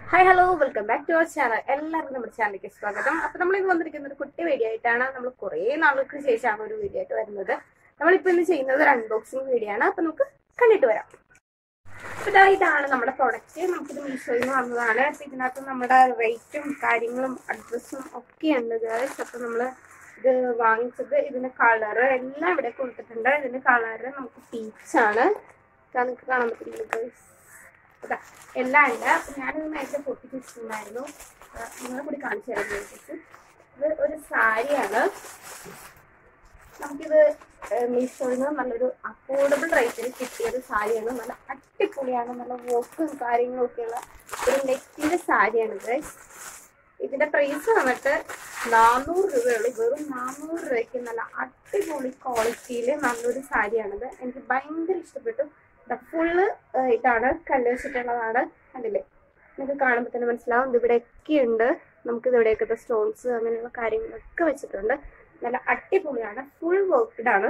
Hi hello welcome back to our channel എല്ലാവർക്കും നമ്മുടെ ചാനലിലേക്ക് സ്വാഗതം അപ്പൊ നമ്മൾ ഇന്ന് വന്നിരിക്കുന്ന ഒരു കുട്ടി വീഡിയോ ആയിട്ടാണ് നമ്മൾ കുറേ നാളുകൾക്ക് ശേഷമാണ് ഒരു വീഡിയോ ആയിട്ട് വരുന്നത് നമ്മളിപ്പോ ഇന്ന് ചെയ്യുന്നത് ഒരു അൺബോക്സിംഗ് വീഡിയോ ആണ് അപ്പൊ നമുക്ക് കണ്ടിട്ട് വരാം അപ്പൊ ഇതാ ഇതാണ് നമ്മുടെ പ്രൊഡക്റ്റ് നമുക്കിത് മീഷോയിൽ നിന്ന് വന്നതാണ് അപ്പൊ ഇതിനകത്ത് നമ്മുടെ റേറ്റും കാര്യങ്ങളും അഡ്രസ്സും ഒക്കെ ഉണ്ട് ഗൈസ് അപ്പൊ നമ്മള് ഇത് വാങ്ങിച്ചത് ഇതിന്റെ കളറ് എല്ലാം ഇവിടെ കൊടുത്തിട്ടുണ്ട് ഇതിന്റെ കളറ് നമുക്ക് പീച്ചാണ് നിങ്ങൾക്ക് കാണാൻ പറ്റില്ല ഗൈസ് അതാ എല്ലാം ഉണ്ട് അപ്പൊ ഞാനിത് നേരത്തെ പൊട്ടിച്ച് വെച്ചിട്ടുണ്ടായിരുന്നു ആ, നിങ്ങളെ കൂടി കാണിച്ചു തരാൻ വേണ്ടിയിട്ട് ഇത് ഒരു സാരിയാണ് നമുക്കിത് മീഷോയിൽ നിന്ന് നല്ലൊരു അഫോർഡബിൾ റേറ്റിൽ കിട്ടിയ ഒരു സാരിയാണ് നല്ല അടിപൊളിയാണ് നല്ല വർക്കും കാര്യങ്ങളും ഒക്കെയുള്ള ഒരു നെറ്റിന്റെ സാരിയാണ് ഗൈസ് ഇതിന്റെ പ്രൈസ് വന്നിട്ട് നാനൂറ് രൂപയുള്ളൂ വെറും നാനൂറ് രൂപയ്ക്ക് നല്ല അടിപൊളി ക്വാളിറ്റിയിൽ നല്ലൊരു സാരിയാണിത് എനിക്ക് ഭയങ്കര ഇഷ്ടപ്പെട്ടു ഫുള്ള് ഇതാണ് കല്ല് വെച്ചിട്ടുള്ളതാണ് കണ്ടില്ലേ നിങ്ങൾക്ക് കാണുമ്പോൾ തന്നെ മനസ്സിലാവും ഇത് ഇവിടെയൊക്കെ ഉണ്ട് നമുക്ക് ഇത് ഇവിടെയൊക്കെ സ്റ്റോൺസ് അങ്ങനെയുള്ള കാര്യങ്ങളൊക്കെ വെച്ചിട്ടുണ്ട് നല്ല അടിപൊളിയാണ് ഫുൾ വർക്ക്ഡ് ആണ്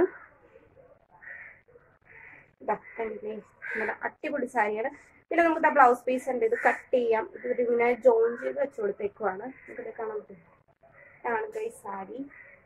ഇതാ കണ്ടില്ലേ നല്ല അടിപൊളി സാരിയാണ് പിന്നെ നമുക്ക് ബ്ലൗസ് പീസ് ഉണ്ട് ഇത് കട്ട് ചെയ്യാം ഇത് ഇങ്ങനെ ജോയിൻ ചെയ്ത് വെച്ച് കൊടുത്തേക്കുവാണ് നമുക്കിത് കാണാൻ പറ്റും ഇതാണ് ഈ സാരി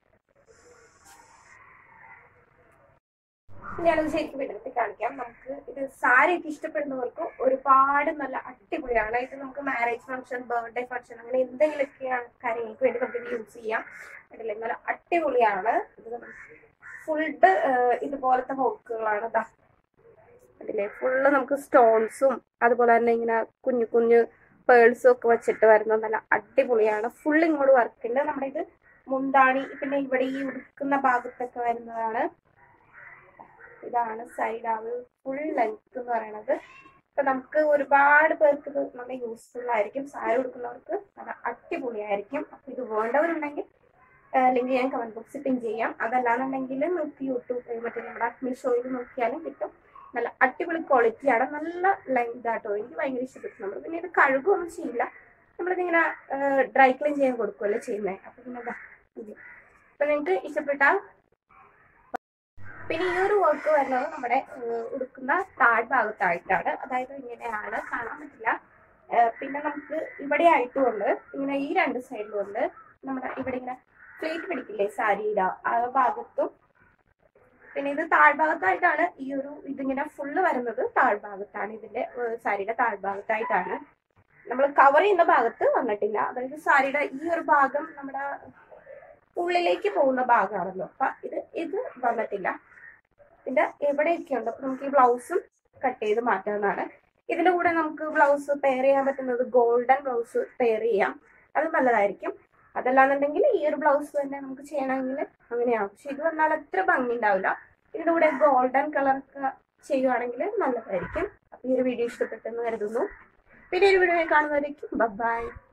ഞാനത് ശരിക്കും വിടർത്തി കാണിക്കാം നമുക്ക് ഇത് സാരി ഒക്കെ ഇഷ്ടപ്പെടുന്നവർക്ക് ഒരുപാട് നല്ല അടിപൊളിയാണ് ഇത് നമുക്ക് മാരേജ് ഫംഗ്ഷൻ ബർത്ത്ഡേ ഫംഗ്ഷൻ അങ്ങനെ എന്തെങ്കിലുമൊക്കെ കാര്യങ്ങൾക്ക് വേണ്ടി നമുക്ക് ഇത് യൂസ് ചെയ്യാം കണ്ടില്ലേ നല്ല അടിപൊളിയാണ് ഇത് ഫുൾഡ് ഇതുപോലത്തെ വർക്കുകളാണ് ഇതാ കണ്ടില്ലേ ഫുള്ള് നമുക്ക് സ്റ്റോൺസും അതുപോലെ തന്നെ ഇങ്ങനെ കുഞ്ഞു കുഞ്ഞു പേൾസും ഒക്കെ വെച്ചിട്ട് വരുന്ന നല്ല അടിപൊളിയാണ് ഫുൾ ഇങ്ങോട്ട് വർക്ക് ഉണ്ട് നമ്മുടെ ഇത് മുന്താണി പിന്നെ ഇവിടെ ഈ ഉടുക്കുന്ന ഭാഗത്തൊക്കെ വരുന്നതാണ് ഇതാണ് സൈഡ് ആവ് ഫുൾ ലെങ്ത് എന്ന് പറയുന്നത് അപ്പൊ നമുക്ക് ഒരുപാട് പേർക്ക് ഇത് നല്ല യൂസ്ഫുൾ ആയിരിക്കും സാരി കൊടുക്കുന്നവർക്ക് നല്ല അടിപൊളിയായിരിക്കും അപ്പൊ ഇത് വേണ്ടവരുണ്ടെങ്കിൽ ലിങ്ക് ഞാൻ കമന്റ് ബോക്സിൽ പിൻ ചെയ്യാം അതല്ലാന്നുണ്ടെങ്കിൽ നമുക്ക് യൂട്യൂബ് മറ്റേ നമ്മുടെ മീഷോയിൽ നോക്കിയാലും കിട്ടും നല്ല അടിപൊളി ക്വാളിറ്റിയാണ് നല്ല ലെങ്ത് ആട്ടോ എനിക്ക് ഭയങ്കര ഇഷ്ടപ്പെട്ടു നമ്മൾ പിന്നെ ഇത് കഴുകുകയൊന്നും ചെയ്യില്ല നമ്മളിതിങ്ങനെ ഡ്രൈ ക്ലീൻ ചെയ്യാൻ കൊടുക്കുമല്ലോ ചെയ്യുന്നത് അപ്പൊ പിന്നെ ഇതാ ഇത്. അപ്പൊ നിങ്ങൾക്ക് ഇഷ്ടപ്പെട്ട പിന്നെ ഈ ഒരു വർക്ക് വരുന്നത് നമ്മുടെ ഏഹ്, ഉടുക്കുന്ന താഴ്ഭാഗത്തായിട്ടാണ് അതായത് ഇങ്ങനെയാണ് കാണാൻ പറ്റില്ല ഏഹ്, പിന്നെ നമുക്ക് ഇവിടെ ആയിട്ടുമുണ്ട് ഇങ്ങനെ ഈ രണ്ട് സൈഡിലും ഉണ്ട് നമ്മുടെ ഇവിടെ ഇങ്ങനെ പ്ലേറ്റ് പിടിക്കില്ലേ സാരിയുടെ ആ ഭാഗത്തും പിന്നെ ഇത് താഴ്ഭാഗത്തായിട്ടാണ് ഈ ഒരു ഇതിങ്ങനെ ഫുള്ള് വരുന്നത് താഴ്ഭാഗത്താണ് ഇതിന്റെ ഏഹ്, സാരിയുടെ താഴ്ഭാഗത്തായിട്ടാണ് നമ്മൾ കവർ ചെയ്യുന്ന ഭാഗത്ത് വന്നിട്ടില്ല അതായത് സാരിയുടെ ഈ ഒരു ഭാഗം നമ്മുടെ ഉള്ളിലേക്ക് പോകുന്ന ഭാഗമാണല്ലോ അപ്പൊ ഇത് ഇത് വന്നിട്ടില്ല ഇതിന്റെ എവിടെയൊക്കെ ഉണ്ട് അപ്പൊ നമുക്ക് ഈ ബ്ലൗസും കട്ട് ചെയ്ത് മാറ്റാവുന്നതാണ് ഇതിന്റെ കൂടെ നമുക്ക് ബ്ലൗസ് പെയർ ചെയ്യാൻ പറ്റുന്നത് ഗോൾഡൻ ബ്ലൗസ് പെയർ ചെയ്യാം അത് നല്ലതായിരിക്കും അതല്ലാന്നുണ്ടെങ്കിൽ ഈ ഒരു ബ്ലൗസ് തന്നെ നമുക്ക് ചെയ്യണമെങ്കിൽ അങ്ങനെയാവും പക്ഷെ ഇത് വന്നാൽ അത്ര ഭംഗി ഉണ്ടാവില്ല ഇതിന്റെ കൂടെ ഗോൾഡൻ കളറൊക്കെ ചെയ്യുവാണെങ്കിൽ നല്ലതായിരിക്കും അപ്പൊ ഈ ഒരു വീഡിയോ ഇഷ്ടപ്പെട്ടെന്ന് കരുതുന്നു പിന്നെ ഒരു വീഡിയോ കാണുന്നവരേക്കും ബൈ